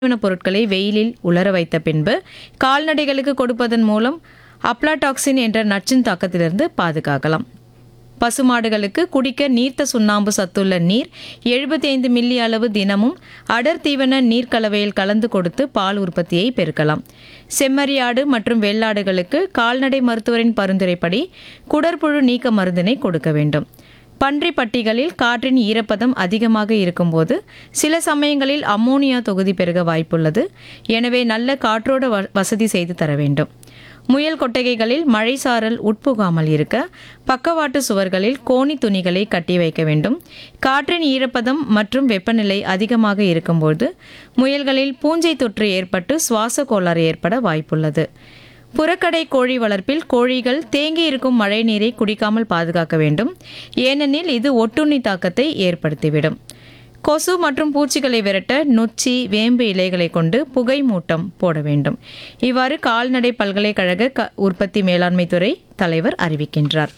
தீவனப் பொருட்களை வெயிலில் உலர வைத்த பின்பு கால்நடைகளுக்கு கொடுப்பதன் மூலம் அப்லாடாக்சின் என்ற நச்சின் தாக்கத்திலிருந்து பாதுகாக்கலாம் பசுமாடுகளுக்கு குடிக்க நீர்த்த சுண்ணாம்பு சத்துள்ள நீர் 75 மில்லி அளவு தினமும் அடர் தீவன நீர் கலவையில் கலந்து கொடுத்து பால் உற்பத்தியை பெருக்கலாம் செம்மறியாடு மற்றும் வெள்ளாடுகளுக்கு கால்நடை மருத்துவரின் பரிந்துரைப்படி குடற்புழு நீக்க மருந்தினை கொடுக்க வேண்டும் பன்றி பட்டிகளில் காற்றின் ஈரப்பதம் அதிகமாக இருக்கும்போது சில சமயங்களில் அம்மோனியா தொகுதி பெருக வாய்ப்புள்ளது எனவே நல்ல காற்றோட வ- வசதி செய்து தர வேண்டும் முயல் கொட்டகைகளில் மழை சாரல் உட்புகாமல் இருக்க பக்கவாட்டு சுவர்களில் கோணி துணிகளை கட்டி வைக்க வேண்டும் காற்றின் ஈரப்பதம் மற்றும் வெப்பநிலை அதிகமாக இருக்கும்போது முயல்களில் பூஞ்சை தொற்று ஏற்பட்டு சுவாச கோளாறு ஏற்பட வாய்ப்புள்ளது புறக்கடை கோழி வளர்ப்பில் கோழிகள் தேங்கி இருக்கும் மழை நீரை குடிக்காமல் பாதுகாக்க வேண்டும் ஏனெனில் இது ஒட்டுண்ணி தாக்கத்தை ஏற்படுத்திவிடும் கொசு மற்றும் பூச்சிகளை விரட்ட நொச்சி வேம்பு இலைகளை கொண்டு புகை மூட்டம் போட வேண்டும் இவ்வாறு கால்நடை பல்கலைக்கழக க உற்பத்தி மேலாண்மை துறை தலைவர் அறிவிக்கின்றார்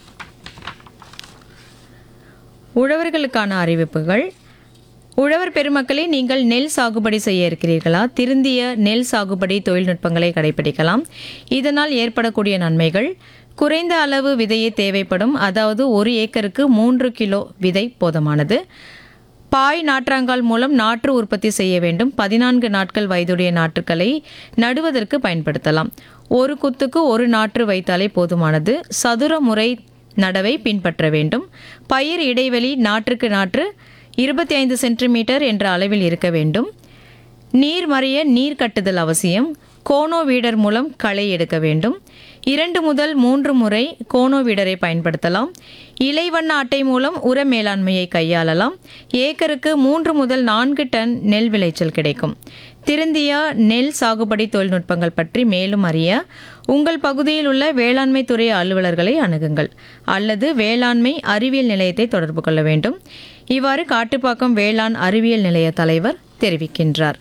உழவர்களுக்கான அறிவிப்புகள் உழவர் பெருமக்களே நீங்கள் நெல் சாகுபடி செய்ய இருக்கிறீர்களா திருந்திய நெல் சாகுபடி தொழில்நுட்பங்களை கடைபிடிக்கலாம் இதனால் ஏற்படக்கூடிய நன்மைகள் குறைந்த அளவு விதையே தேவைப்படும் அதாவது ஒரு ஏக்கருக்கு மூன்று கிலோ விதை போதுமானது பாய் நாற்றாங்கால் மூலம் நாற்று உற்பத்தி செய்ய வேண்டும் பதினான்கு நாட்கள் வயதுடைய நாற்றுக்களை நடுவதற்கு பயன்படுத்தலாம் ஒரு குத்துக்கு ஒரு நாற்று வைத்தாலே போதுமானது சதுர முறை நடவை பின்பற்ற வேண்டும் பயிர் இடைவெளி நாற்றுக்கு நாற்று இருபத்தி ஐந்து சென்டிமீட்டர் என்ற அளவில் இருக்க வேண்டும் நீர் மறைய நீர் கட்டுதல் அவசியம் கோனோ வீடர் மூலம் களை எடுக்க வேண்டும் இரண்டு முதல் மூன்று முறை கோனோ வீடரை பயன்படுத்தலாம் இலைவண்ண அட்டை மூலம் உர மேலாண்மையை கையாளலாம் ஏக்கருக்கு மூன்று முதல் நான்கு டன் நெல் விளைச்சல் கிடைக்கும் திருந்திய நெல் சாகுபடி தொழில்நுட்பங்கள் பற்றி மேலும் அறிய உங்கள் பகுதியில் உள்ள வேளாண்மை துறை அலுவலர்களை அணுகுங்கள் அல்லது வேளாண்மை அறிவியல் நிலையத்தை தொடர்பு கொள்ள வேண்டும் இவ்வாறு காட்டுப்பாக்கம் வேளாண் அறிவியல் நிலைய தலைவர் தெரிவிக்கின்றார்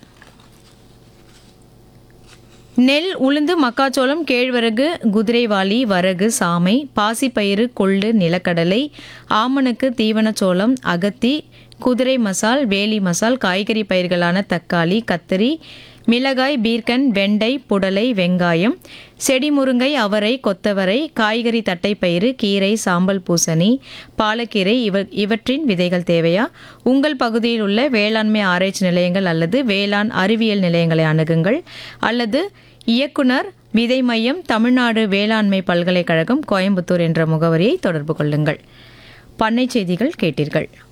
நெல் உளுந்து மக்காச்சோளம் கேழ்வரகு குதிரைவாளி வரகு சாமை பாசிப்பயிறு கொள்ளு நிலக்கடலை ஆமணக்கு தீவனச்சோளம் அகத்தி குதிரை மசால் வேலி மசால் காய்கறி பயிர்களான தக்காளி கத்தரி மிளகாய் பீர்க்கன் வெண்டை புடலை வெங்காயம் செடி முருங்கை அவரை கொத்தவரை காய்கறி தட்டைப்பயிறு கீரை சாம்பல் பூசணி பாலக்கீரை இவ இவற்றின் விதைகள் தேவையா உங்கள் பகுதியில் உள்ள வேளாண்மை ஆராய்ச்சி நிலையங்கள் அல்லது வேளாண் அறிவியல் நிலையங்களை அணுகுங்கள் அல்லது இயக்குனர் விதை மையம் தமிழ்நாடு வேளாண்மை பல்கலைக்கழகம் கோயம்புத்தூர் என்ற முகவரியை தொடர்பு கொள்ளுங்கள் பண்ணை செய்திகள் கேட்டீர்கள்